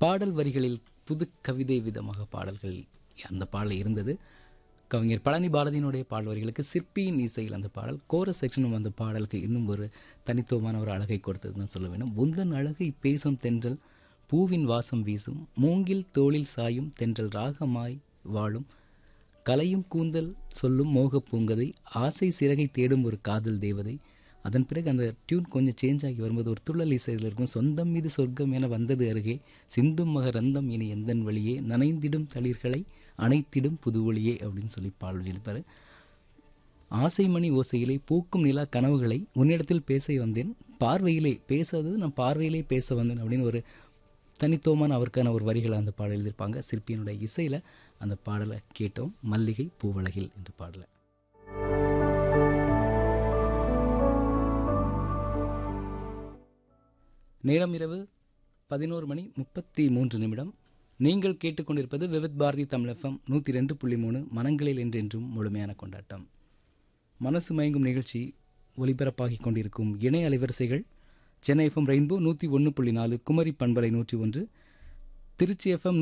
பாடல் வரிகளில் புது கவிதை விதமாக பாடல்கள் அந்த பாடல் இருந்தது கவிஞர் பழனி பாரதியினுடைய பாடல் வரிகளுக்கு சிற்பியின் இசையில் அந்த பாடல் கோர செக்ஷனும் அந்த பாடலுக்கு இன்னும் ஒரு தனித்துவமான ஒரு அழகை கொடுத்ததுன்னு சொல்ல வேண்டும் உந்தன் அழகை பேசும் தென்றல் பூவின் வாசம் வீசும் மூங்கில் தோளில் சாயும் தென்றல் ராகமாய் வாழும் கலையும் கூந்தல் சொல்லும் மோக பூங்கதை ஆசை சிறகை தேடும் ஒரு காதல் தேவதை அதன் பிறகு அந்த டியூன் கொஞ்சம் சேஞ்ச் ஆகி வரும்போது ஒரு துள்ளல் இசையில் இருக்கும் சொந்தம் மீது சொர்க்கம் என வந்தது அருகே சிந்தும் மகரந்தம் இனி எந்தன் வழியே நனைந்திடும் தளிர்களை அணைத்திடும் புது ஒளியே அப்படின்னு சொல்லி பாடல் எழுப்பார் ஆசைமணி ஓசையிலே பூக்கும் நிலா கனவுகளை உன்னிடத்தில் பேச வந்தேன் பார்வையிலே பேசாதது நான் பார்வையிலே பேச வந்தேன் அப்படின்னு ஒரு தனித்துவமான அவருக்கான ஒரு வரிகளை அந்த பாடல் எழுதியிருப்பாங்க சிற்பியினுடைய இசையில் அந்த பாடலை கேட்டோம் மல்லிகை பூவழகில் என்ற பாடலை நேரம் இரவு பதினோரு மணி முப்பத்தி மூன்று நிமிடம் நீங்கள் கேட்டுக்கொண்டிருப்பது விவித் பாரதி தமிழகம் நூற்றி ரெண்டு புள்ளி மூணு மனங்களில் என்றென்றும் முழுமையான கொண்டாட்டம் மனசு மயங்கும் நிகழ்ச்சி ஒலிபரப்பாகிக் கொண்டிருக்கும் இணைய அலைவரிசைகள் சென்னை எஃப்எம் ரெயின்போ நூற்றி ஒன்று புள்ளி நாலு குமரி பண்பலை நூற்றி ஒன்று திருச்சி எஃப்எம்